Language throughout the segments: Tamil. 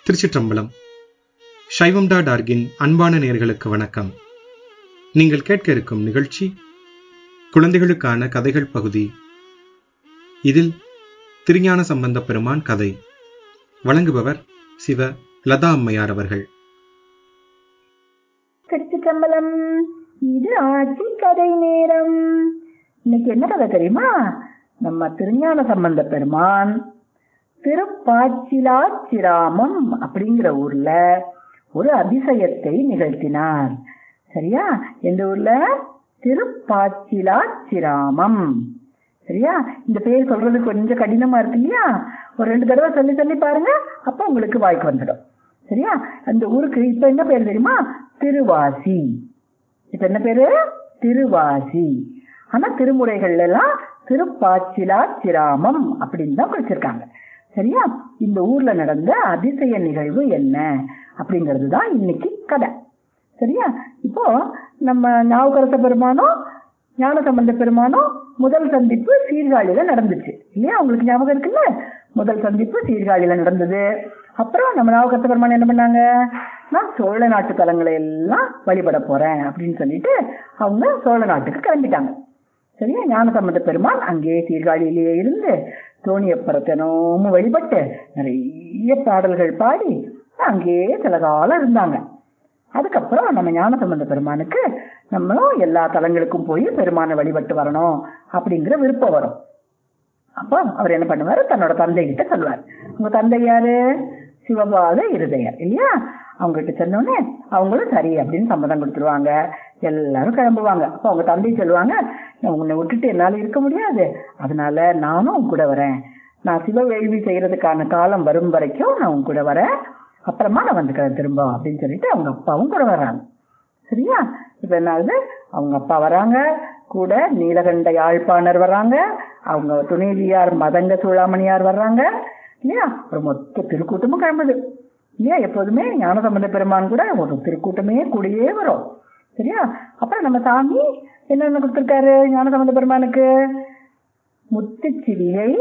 திருச்சிற்றம்பலம் சைவம் டாட் ஆர்கின் அன்பான நேர்களுக்கு வணக்கம் நீங்கள் கேட்க இருக்கும் நிகழ்ச்சி குழந்தைகளுக்கான கதைகள் பகுதி இதில் திருஞான சம்பந்த பெருமான் கதை வழங்குபவர் சிவ லதா அம்மையார் அவர்கள் திருச்சிற்றம்பலம் இது ஆட்சி கதை நேரம் இன்னைக்கு என்ன கதை தெரியுமா நம்ம திருஞான சம்பந்த பெருமான் திருப்பாச்சிலாச்சிராமம் அப்படிங்கிற ஊர்ல ஒரு அதிசயத்தை நிகழ்த்தினார் சரியா எந்த ஊர்ல திருப்பாச்சிலாச்சிராமம் சரியா இந்த பேர் சொல்றது கொஞ்சம் கடினமா இருக்கு இல்லையா ஒரு ரெண்டு தடவை சொல்லி சொல்லி பாருங்க அப்ப உங்களுக்கு வாய்க்கு வந்துடும் சரியா அந்த ஊருக்கு இப்ப என்ன பேர் தெரியுமா திருவாசி இப்ப என்ன பேரு திருவாசி ஆனா திருமுறைகள்ல எல்லாம் திருப்பாச்சிலாச்சிராமம் அப்படின்னு தான் குறிச்சிருக்காங்க சரியா இந்த ஊர்ல நடந்த அதிசய நிகழ்வு என்ன அப்படிங்கிறது தான் இன்னைக்கு கதை சரியா இப்போ நம்ம ஞாபகரச பெருமானும் ஞான சம்பந்த பெருமானும் முதல் சந்திப்பு சீர்காழியில நடந்துச்சு இல்லையா உங்களுக்கு ஞாபகம் இருக்குல்ல முதல் சந்திப்பு சீர்காழியில நடந்தது அப்புறம் நம்ம ஞாபகரச பெருமான் என்ன பண்ணாங்க நான் சோழ நாட்டு தலங்களை எல்லாம் வழிபட போறேன் அப்படின்னு சொல்லிட்டு அவங்க சோழ நாட்டுக்கு கிளம்பிட்டாங்க சரியா ஞான சம்பந்த பெருமான் அங்கே சீர்காழியிலேயே இருந்து தோணியப்பரத்தனோமும் வழிபட்டு நிறைய பாடல்கள் பாடி அங்கேயே சில காலம் இருந்தாங்க அதுக்கப்புறம் நம்ம ஞான சம்பந்த பெருமானுக்கு நம்மளும் எல்லா தலங்களுக்கும் போய் பெருமானை வழிபட்டு வரணும் அப்படிங்கிற விருப்பம் வரும் அப்போ அவர் என்ன பண்ணுவாரு தன்னோட தந்தை கிட்ட சொல்லுவார் உங்க தந்தை யாரு சிவபாத இருதயர் இல்லையா அவங்க கிட்ட சொன்னோடனே அவங்களும் சரி அப்படின்னு சம்மதம் கொடுத்துருவாங்க எல்லாரும் கிளம்புவாங்க அப்போ அவங்க தந்தை சொல்லுவாங்க உன்னை விட்டுட்டு என்னால இருக்க முடியாது அதனால நானும் உன் கூட வரேன் நான் சிவ வேள்வி செய்யறதுக்கான காலம் வரும் வரைக்கும் நான் உன் கூட வரேன் அப்புறமா நான் வந்துக்கிறேன் திரும்ப அப்படின்னு சொல்லிட்டு அவங்க அப்பாவும் கூட வர்றாங்க சரியா இப்ப என்ன ஆகுது அவங்க அப்பா வராங்க கூட நீலகண்ட யாழ்ப்பாணர் வர்றாங்க அவங்க துணைவியார் மதங்க சூளாமணியார் வர்றாங்க இல்லையா ஒரு மொத்த திருக்கூட்டமும் கிளம்புது இல்லையா எப்போதுமே ஞானசம்பந்த பெருமான் கூட ஒரு திருக்கூட்டமே கூடயே வரும் சரியா அப்புறம் நம்ம சாமி என்னென்ன கொடுத்துருக்காரு ஞானசம்பந்த பெருமானுக்கு முத்துச்சிவிகை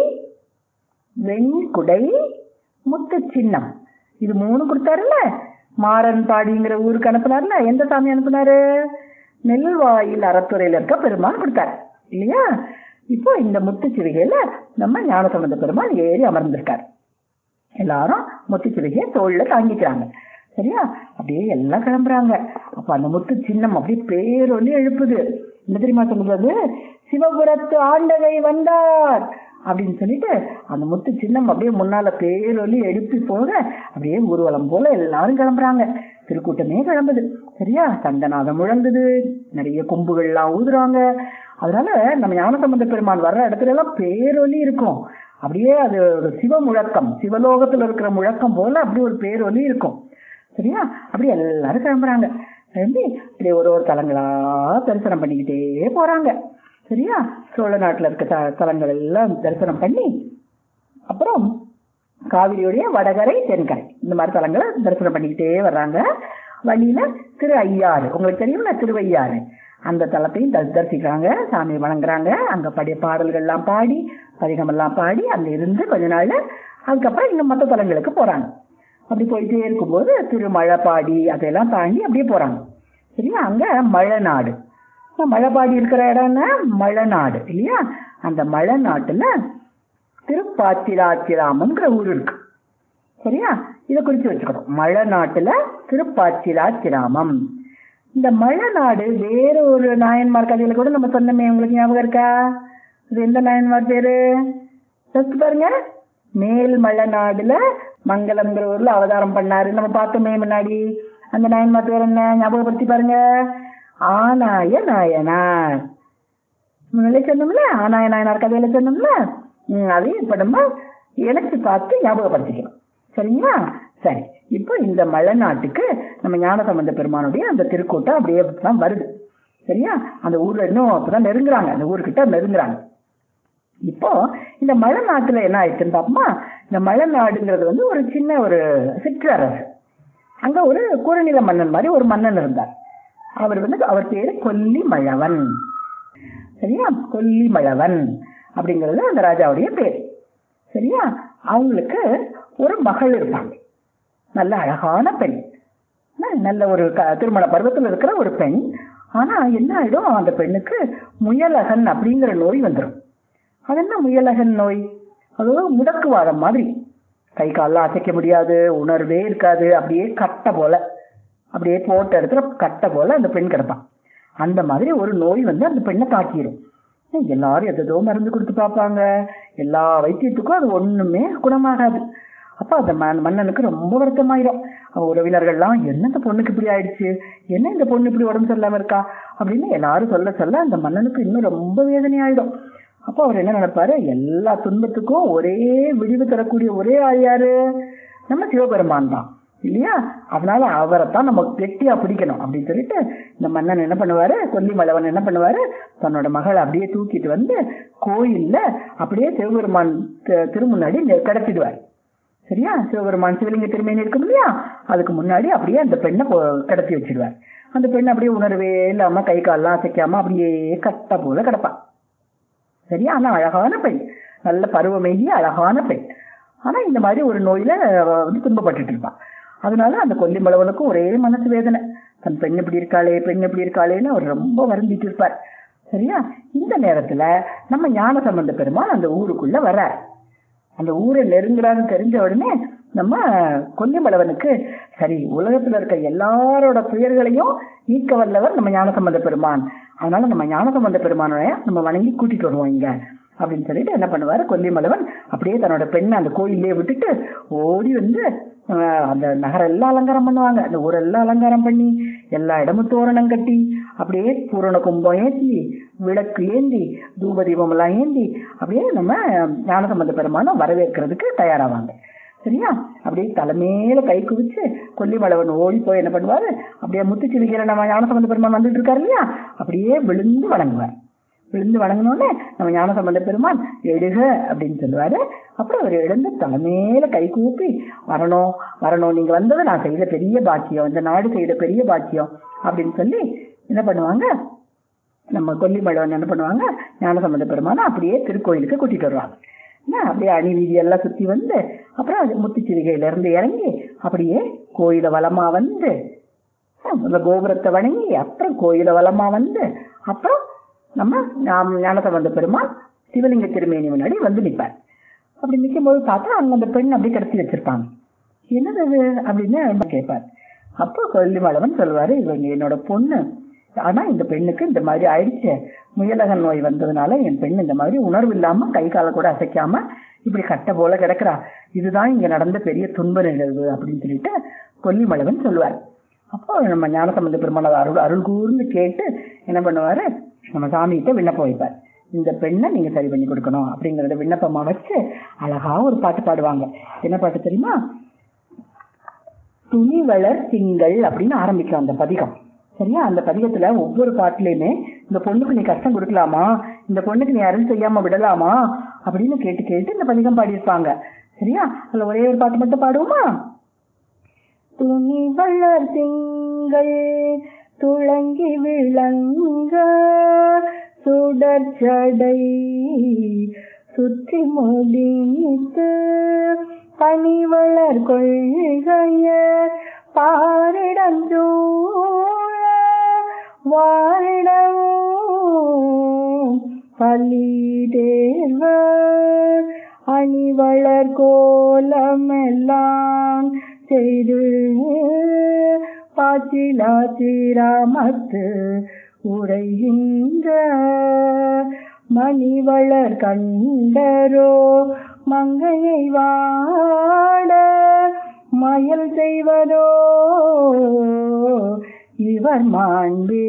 வெண்குடை முத்து சின்னம் இது மூணு கொடுத்தாருல்ல மாறன் பாடிங்கிற ஊருக்கு அனுப்புனார்ல எந்த சாமி அனுப்புனாரு நெல்வாயில் அறத்துறையில இருக்க பெருமான் கொடுத்தாரு இல்லையா இப்போ இந்த முத்துச்சிவிகையில நம்ம ஞானசம்பந்த பெருமான் ஏறி அமர்ந்திருக்காரு எல்லாரும் முத்துச்சிவிகையை தோல்ல தாங்கிக்கிறாங்க சரியா அப்படியே எல்லாம் கிளம்புறாங்க அப்ப அந்த முத்து சின்னம் அப்படியே பேரொலி எழுப்புது என்ன தெரியுமா சொல்லுறது சிவபுரத்து ஆண்டகை வந்தார் அப்படின்னு சொல்லிட்டு அந்த முத்து சின்னம் அப்படியே முன்னால பேரொலி எழுப்பி போக அப்படியே ஊர்வலம் போல எல்லாரும் கிளம்புறாங்க திருக்கூட்டமே கிளம்புது சரியா சந்தநாதம் முழங்குது நிறைய கொம்புகள்லாம் ஊதுறாங்க அதனால நம்ம ஞானசம்பந்த பெருமான் வர்ற இடத்துல எல்லாம் பேரொலி இருக்கும் அப்படியே அது ஒரு சிவ முழக்கம் சிவலோகத்துல இருக்கிற முழக்கம் போல அப்படி ஒரு பேரொலி இருக்கும் சரியா அப்படி எல்லாரும் கிளம்புறாங்க கிளம்பி அப்படியே ஒரு ஒரு தலங்களா தரிசனம் பண்ணிக்கிட்டே போறாங்க சரியா சோழ நாட்டுல இருக்க தலங்கள் எல்லாம் தரிசனம் பண்ணி அப்புறம் காவிரியுடைய வடகரை தென்கரை இந்த மாதிரி தலங்களை தரிசனம் பண்ணிக்கிட்டே வர்றாங்க வழியில திரு ஐயாறு உங்களுக்கு தெரியும்ல திருவையாறு அந்த தலத்தையும் தரிசிக்கிறாங்க சாமியை வணங்குறாங்க அங்க படைய பாடல்கள்லாம் பாடி பதிகமெல்லாம் பாடி அங்க இருந்து கொஞ்ச நாள் அதுக்கப்புறம் இங்க மற்ற தலங்களுக்கு போறாங்க அப்படி போயிட்டே இருக்கும்போது திருமழைப்பாடி அதெல்லாம் தாண்டி அப்படியே போறாங்க சரியா அங்க மழை நாடு மழைப்பாடி இருக்கிற இடம்னா மழை நாடு இல்லையா அந்த மழை நாட்டுல திருப்பாச்சிராச்சிராமம்ங்கிற ஊர் இருக்கு சரியா இதை குறிச்சு வச்சுக்கணும் மழை நாட்டுல திருப்பாச்சிராச்சிராமம் இந்த மழை நாடு வேற ஒரு நாயன்மார் கதையில கூட நம்ம சொன்னமே உங்களுக்கு ஞாபகம் இருக்கா இது எந்த நாயன்மார் பேரு பாருங்க மேல் மழை நாடுல மங்களம்ங்கிற ஊர்ல அவதாரம் பண்ணாரு நம்ம பார்த்தோமே முன்னாடி அந்த நாயன்மார் பேர் என்ன ஞாபகப்படுத்தி பாருங்க ஆனாய நாயனார் முன்னாலே சொன்னோம்ல ஆனாய நாயனார் கதையில சொன்னோம்ல அதையும் இப்ப நம்ம இணைச்சு பார்த்து ஞாபகப்படுத்திக்கணும் சரிங்களா சரி இப்போ இந்த மழை நாட்டுக்கு நம்ம ஞானசம்பந்த பெருமானுடைய அந்த திருக்கூட்டம் அப்படியே தான் வருது சரியா அந்த ஊர்ல இன்னும் அப்பதான் நெருங்குறாங்க அந்த ஊர்கிட்ட நெருங்குறாங்க இப்போ இந்த மழை நாட்டுல என்ன ஆயிடுச்சுன்னு பாப்போமா இந்த மழை நாடுங்கிறது வந்து ஒரு சின்ன ஒரு சிற்றரசு அங்க ஒரு குறுநில மன்னன் மாதிரி ஒரு மன்னன் இருந்தார் அவர் வந்து அவர் பேரு கொல்லி மழவன் சரியா கொல்லி மழவன் அப்படிங்கிறது அந்த ராஜாவுடைய பேர் சரியா அவங்களுக்கு ஒரு மகள் இருப்பாங்க நல்ல அழகான பெண் ந- நல்ல ஒரு க- திருமண பருவத்தில் இருக்கிற ஒரு பெண் ஆனா என்ன ஆயிடும் அந்த பெண்ணுக்கு முயலகன் அப்படிங்கிற நோய் வந்துடும் அது என்ன முயலகன் நோய் அது முடக்குவாதம் மாதிரி கை கால்லாம் அசைக்க முடியாது உணர்வே இருக்காது அப்படியே கட்டை போல அப்படியே போட்ட இடத்துல கட்டை போல அந்த பெண் கிடப்பான் அந்த மாதிரி ஒரு நோய் வந்து அந்த பெண்ணை தாக்கிடும் எல்லாரும் எதோ மருந்து கொடுத்து பார்ப்பாங்க எல்லா வைத்தியத்துக்கும் அது ஒண்ணுமே குணமாகாது அப்ப அந்த மன் மன்னனுக்கு ரொம்ப வருத்தமாயிடும் அவன் உறவினர்கள்லாம் என்ன இந்த பொண்ணுக்கு இப்படி ஆயிடுச்சு என்ன இந்த பொண்ணு இப்படி உடம்பு சரியில்லாம இருக்கா அப்படின்னு எல்லாரும் சொல்ல சொல்ல அந்த மன்னனுக்கு இன்னும் ரொம்ப வேதனை ஆயிடும் அப்போ அவர் என்ன நினைப்பாரு எல்லா துன்பத்துக்கும் ஒரே விடிவு தரக்கூடிய ஒரே ஆள் யாரு நம்ம சிவபெருமான் தான் இல்லையா அதனால அவரைத்தான் நம்ம கெட்டியா பிடிக்கணும் அப்படின்னு சொல்லிட்டு இந்த மன்னன் என்ன பண்ணுவாரு கொல்லிமலவன் என்ன பண்ணுவாரு தன்னோட மகளை அப்படியே தூக்கிட்டு வந்து கோயில்ல அப்படியே சிவபெருமான் தி- திருமுன்னாடி நெ- கடத்திடுவார் சரியா சிவபெருமான் சிவலிங்க திருமேனி இருக்கும் இல்லையா அதுக்கு முன்னாடி அப்படியே அந்த பெண்ணை போ- கடத்தி வச்சிடுவார் அந்த பெண் அப்படியே உணர்வே இல்லாம கை கால்லாம் அசைக்காம அப்படியே கட்ட போல கிடப்பா சரியா ஆனா அழகான பெண் நல்ல பருவமெய்திய அழகான பெண் ஆனா இந்த மாதிரி ஒரு நோயில அவ வந்து துன்பப்பட்டுட்டு இருப்பான் அதனால அந்த கொல்லிமலவனுக்கும் ஒரே மனசு வேதனை தன் பெண் இப்படி இருக்காளே பெண் இப்படி இருக்காளேன்னு அவர் ரொம்ப வருந்திட்டு இருப்பார் சரியா இந்த நேரத்துல நம்ம ஞான சம்பந்த பெருமாள் அந்த ஊருக்குள்ள வர்றார் அந்த ஊரை நெருங்குறான்னு தெரிஞ்ச உடனே நம்ம கொல்லிமலவனுக்கு சரி உலகத்துல இருக்க எல்லாரோட துயர்களையும் நீக்க வல்லவர் நம்ம ஞானசம்பந்த பெருமான் அதனால நம்ம ஞானசம்பந்த பெருமானை நம்ம வணங்கி கூட்டிட்டு வருவோம் இங்க அப்படின்னு சொல்லிட்டு என்ன பண்ணுவாரு கொல்லிமலவன் அப்படியே தன்னோட பெண்ணை அந்த கோயிலே விட்டுட்டு ஓடி வந்து ஆஹ், அந்த நகரம் எல்லாம் அலங்காரம் பண்ணுவாங்க அந்த ஊரெல்லாம் அலங்காரம் பண்ணி எல்லா இடமும் தோரணம் கட்டி அப்படியே பூரண கும்பம் ஏந்தி விளக்கு ஏந்தி தூப தீபம் எல்லாம் ஏந்தி அப்படியே நம்ம ஞானசம்பந்த பெருமானை வரவேற்கிறதுக்கு தயாராவாங்க சரியா அப்படியே தலைமையில கை குவிச்சு கொல்லிமலவன் ஓடி போய் என்ன பண்ணுவாரு அப்படியே முத்துச்சிவிக்கிற நம்ம ஞானசம்பந்த பெருமான் வந்துட்டு இருக்காரு இல்லையா அப்படியே விழுந்து வணங்குவார் விழுந்து வணங்கினோடனே நம்ம ஞானசம்பந்த பெருமான் எடுக அப்படின்னு சொல்லுவாரு அப்புறம் அவர் எழுந்து தலைமையில கை கூப்பி வரணும் வரணும் நீங்க வந்தது நான் செய்த பெரிய பாக்கியம் இந்த நாடு செய்த பெரிய பாக்கியம் அப்படின்னு சொல்லி என்ன பண்ணுவாங்க நம்ம கொல்லிமலவன் என்ன பண்ணுவாங்க ஞானசம்பந்த பெருமானை அப்படியே திருக்கோயிலுக்கு கூட்டிட்டு வருவாங்க என்ன அப்படியே அணி வீதி எல்லாம் சுத்தி வந்து அப்புறம் அது முத்துச்சிவிகையில இருந்து இறங்கி அப்படியே கோயில வலமா வந்து அந்த கோபுரத்தை வணங்கி அப்புறம் கோயில வலமா வந்து அப்புறம் நம்ம நாம் ஞானசம்பந்த பெருமாள் சிவலிங்க திருமேனி முன்னாடி வந்து நிற்பார் அப்படி நிற்கும் போது பார்த்தா அங்க அந்த பெண் அப்படியே கடத்தி வச்சிருப்பாங்க என்னது அது அப்படின்னு ரொம்ப கேட்பார் அப்போ கொல்லிமலவன் சொல்லுவாரு இவங்க என்னோட பொண்ணு ஆனா இந்த பெண்ணுக்கு இந்த மாதிரி ஆயிடுச்சு முயலகன் நோய் வந்ததுனால என் பெண் இந்த மாதிரி உணர்வு இல்லாம கை காலை கூட அசைக்காம இப்படி கட்டை போல கிடக்குறா இதுதான் இங்க நடந்த பெரிய துன்ப நிகழ்வு அப்படின்னு சொல்லிட்டு கொல்லிமலவன் சொல்லுவார் அப்போ நம்ம ஞானசம்பந்த பெருமாள் அதை அருள் அருள் கூர்ந்து கேட்டு என்ன பண்ணுவாரு நம்ம சாமிகிட்ட விண்ணப்பம் வைப்பார் இந்த பெண்ணை நீங்க சரி பண்ணி கொடுக்கணும் அப்படிங்கறத விண்ணப்பமா வச்சு அழகா ஒரு பாட்டு பாடுவாங்க என்ன பாட்டு தெரியுமா துணிவளர் திங்கள் அப்படின்னு ஆரம்பிக்கும் அந்த பதிகம் சரியா அந்த பதிகத்துல ஒவ்வொரு பாட்டுலயுமே இந்த பொண்ணுக்கு நீ கஷ்டம் கொடுக்கலாமா இந்த பொண்ணுக்கு நீ அருள் செய்யாம விடலாமா அப்படின்னு கேட்டு கேட்டு இந்த பதிகம் பாடியிருப்பாங்க சரியா அதுல ஒரே ஒரு பாட்டு மட்டும் பாடுவோமா துணி வளர் திங்கள் துளங்கி விளங்க சுடர்ச்சடை சுற்றி முடித்து பனிவளர் கொள்கையர் பாரிடம் சூழ வாரிடம் பள்ளி தேர்வர் அணிவளர் கோலமெல்லாம் செய்து பாச்சிலா தீராமத்து உரைகின்ற மணிவளர் கண்டரோ மங்கையை வாட மயல் செய்வதோ இவர் மாண்பே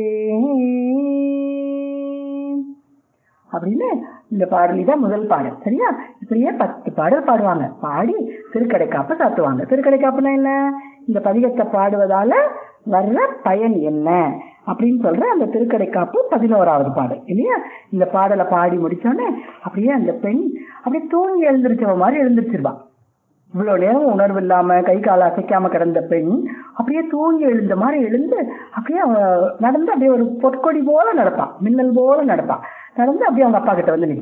அப்படின்னு இந்த பாடலி தான் முதல் பாடல் சரியா இப்படியே பத்து பாடல் பாடுவாங்க பாடி திருக்கடைக்காப்பு சாத்துவாங்க திருக்கடைக்காப்புனா என்ன இந்த பதிகத்தை பாடுவதால வர்ற பயன் என்ன அப்படின்னு சொல்ற அந்த திருக்கடைக்காப்பு பதினோராவது பாடல் இல்லையா இந்த பாடலை பாடி முடிச்சோடனே அப்படியே அந்த பெண் அப்படியே தூங்கி எழுந்திருச்சவ மாதிரி எழுந்திருச்சிருவான் இவ்வளவு நேரம் உணர்வு இல்லாம கை கால அசைக்காம கிடந்த பெண் அப்படியே தூங்கி எழுந்த மாதிரி எழுந்து அப்படியே அவ நடந்து அப்படியே ஒரு பொற்கொடி போல நடப்பான் மின்னல் போல நடப்பான் நடந்து அப்படியே அவங்க அப்பா கிட்ட வந்து நிற்பான்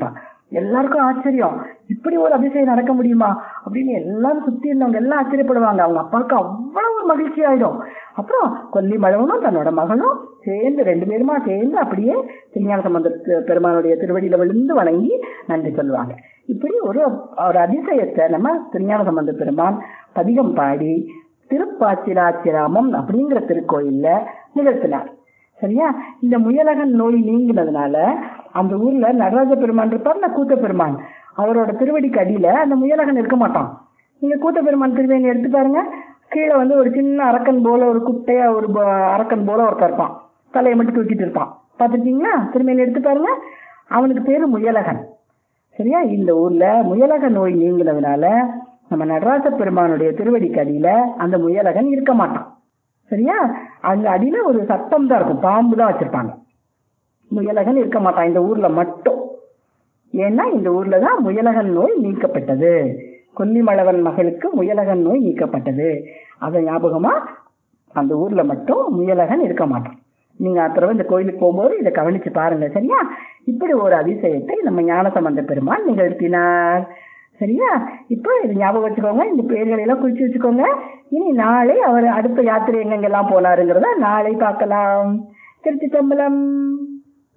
எல்லாருக்கும் ஆச்சரியம் இப்படி ஒரு அதிசயம் நடக்க முடியுமா அப்படின்னு எல்லாரும் சுத்தி இருந்தவங்க எல்லாம் ஆச்சரியப்படுவாங்க அவங்க அப்பாவுக்கு அவ்வளவு ஒரு மகிழ்ச்சி ஆயிடும் அப்புறம் கொல்லி மழவனும் தன்னோட மகனும் சேர்ந்து ரெண்டு பேருமா சேர்ந்து அப்படியே திருஞான சம்பந்த பெருமானுடைய திருவடியில விழுந்து வணங்கி நன்றி சொல்லுவாங்க இப்படி ஒரு ஒரு அதிசயத்தை நம்ம திருஞான சம்பந்த பெருமான் பதிகம் பாடி திருப்பாச்சிராச்சிராமம் அப்படிங்கிற திருக்கோயில்ல நிகழ்த்தினார் சரியா இந்த முயலகன் நோய் நீங்கினதுனால அந்த ஊர்ல நடராஜ பெருமான் இருப்பார்ல கூத்த பெருமான் அவரோட திருவடிக்கு அடியில அந்த முயலகன் இருக்க மாட்டான் நீங்க கூத்த பெருமான் திருவேணி எடுத்து பாருங்க கீழே வந்து ஒரு சின்ன அரக்கன் போல ஒரு குட்டையா ஒரு ப- அரக்கன் போல ஒருத்தர் இருப்பான் தலையை மட்டும் தூக்கிட்டு இருப்பான் பார்த்துருக்கீங்களா திருமேனி எடுத்து பாருங்க அவனுக்கு பேரு முயலகன் சரியா இந்த ஊர்ல முயலக நோய் நீங்கினதுனால நம்ம நடராஜ பெருமானுடைய திருவடிக்கு அடியில அந்த முயலகன் இருக்க மாட்டான் சரியா அங்க அடியில ஒரு சத்தம் தான் இருக்கும் பாம்பு தான் வச்சிருப்பாங்க முயலகன் இருக்க மாட்டான் இந்த ஊர்ல மட்டும் ஏன்னா இந்த ஊர்ல தான் முயலகன் நோய் நீக்கப்பட்டது கொல்லிமலவன் மகளுக்கு முயலகன் நோய் நீக்கப்பட்டது அதை ஞாபகமா அந்த ஊர்ல மட்டும் முயலகன் இருக்க மாட்டான் நீங்க அப்புறம் இந்த கோயிலுக்கு போகும்போது இதை கவனிச்சு பாருங்க சரியா இப்படி ஒரு அதிசயத்தை நம்ம ஞானசம்பந்த பெருமான் நிகழ்த்தினார் சரியா இப்போ இது ஞாபகம் வச்சுக்கோங்க இந்த பேர்களை எல்லாம் குறிச்சு வச்சுக்கோங்க இனி நாளை அவர் அடுத்த யாத்திரை எங்கெங்கெல்லாம் போனாருங்கிறத நாளை பார்க்கலாம் திருச்சி தம்பலம்